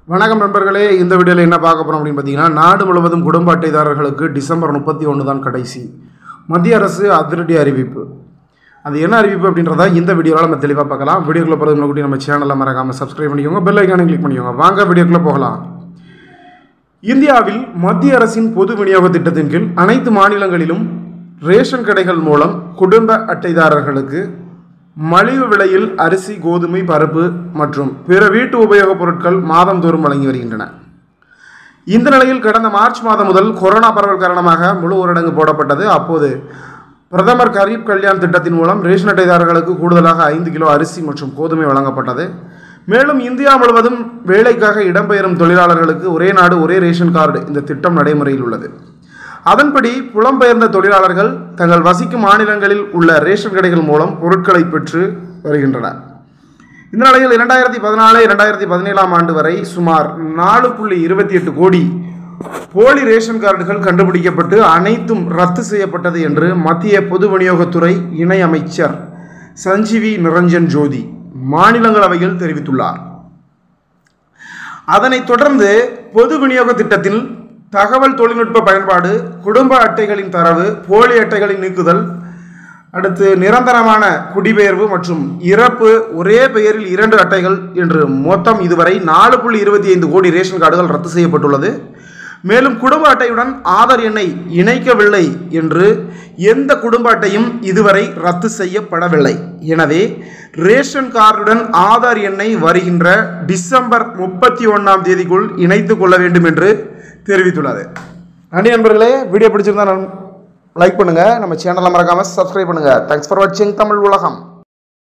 வணக்கம் நண்பர்களே இந்த வீடியோவில் என்ன பார்க்க போகிறோம் அப்படின்னு பார்த்தீங்கன்னா நாடு முழுவதும் குடும்ப அட்டைதாரர்களுக்கு டிசம்பர் முப்பத்தி ஒன்று தான் கடைசி மத்திய அரசு அதிரடி அறிவிப்பு அது என்ன அறிவிப்பு அப்படின்றத இந்த வீடியோவில் நம்ம தெளிவாக பார்க்கலாம் வீடியோக்குள்ளே போகிறது முன்னாடி நம்ம சேனலை மறக்காமல் சப்ஸ்கிரைப் பண்ணிக்கோங்க பெல் ஐக்கானை கிளிக் பண்ணிக்கோங்க வாங்க வீடியோக்குள்ளே போகலாம் இந்தியாவில் மத்திய அரசின் பொது விநியோக திட்டத்தின் கீழ் அனைத்து மாநிலங்களிலும் ரேஷன் கடைகள் மூலம் குடும்ப அட்டைதாரர்களுக்கு மலிவு விலையில் அரிசி கோதுமை பருப்பு மற்றும் பிற வீட்டு உபயோகப் பொருட்கள் மாதந்தோறும் வழங்கி வருகின்றன இந்த நிலையில் கடந்த மார்ச் மாதம் முதல் கொரோனா பரவல் காரணமாக முழு ஊரடங்கு போடப்பட்டது அப்போது பிரதமர் கரீப் கல்யாண் திட்டத்தின் மூலம் ரேஷன் அட்டைதாரர்களுக்கு கூடுதலாக ஐந்து கிலோ அரிசி மற்றும் கோதுமை வழங்கப்பட்டது மேலும் இந்தியா முழுவதும் வேலைக்காக இடம்பெயரும் தொழிலாளர்களுக்கு ஒரே நாடு ஒரே ரேஷன் கார்டு இந்த திட்டம் நடைமுறையில் உள்ளது அதன்படி புலம்பெயர்ந்த தொழிலாளர்கள் தங்கள் வசிக்கும் மாநிலங்களில் உள்ள ரேஷன் கடைகள் மூலம் பொருட்களை பெற்று வருகின்றனர் இந்த நிலையில் இரண்டாயிரத்தி பதினாலு இரண்டாயிரத்தி பதினேழாம் ஆண்டு வரை சுமார் நாலு புள்ளி இருபத்தி எட்டு கோடி போலி ரேஷன் கார்டுகள் கண்டுபிடிக்கப்பட்டு அனைத்தும் ரத்து செய்யப்பட்டது என்று மத்திய பொது விநியோகத்துறை இணை அமைச்சர் சஞ்சீவி நிரஞ்சன் ஜோதி மாநிலங்களவையில் தெரிவித்துள்ளார் அதனைத் தொடர்ந்து பொது விநியோக திட்டத்தில் தகவல் தொழில்நுட்ப பயன்பாடு குடும்ப அட்டைகளின் தரவு போலி அட்டைகளின் நீக்குதல் அடுத்து நிரந்தரமான குடிபெயர்வு மற்றும் இறப்பு ஒரே பெயரில் இரண்டு அட்டைகள் என்று மொத்தம் இதுவரை நாலு புள்ளி இருபத்தி ஐந்து கோடி ரேஷன் கார்டுகள் ரத்து செய்யப்பட்டுள்ளது மேலும் குடும்ப அட்டையுடன் ஆதார் எண்ணை இணைக்கவில்லை என்று எந்த குடும்ப அட்டையும் இதுவரை ரத்து செய்யப்படவில்லை எனவே ரேஷன் கார்டுடன் ஆதார் எண்ணை வருகின்ற டிசம்பர் முப்பத்தி ஒன்றாம் தேதிக்குள் இணைத்துக் கொள்ள வேண்டும் என்று தெரிவித்துள்ளது நன்றி நண்பர்களே வீடியோ பிடிச்சிருந்தா லைக் பண்ணுங்கள் நம்ம சேனலை மறக்காமல் சப்ஸ்கிரைப் பண்ணுங்கள் தேங்க்ஸ் ஃபார் வாட்சிங் தமிழ் உலகம்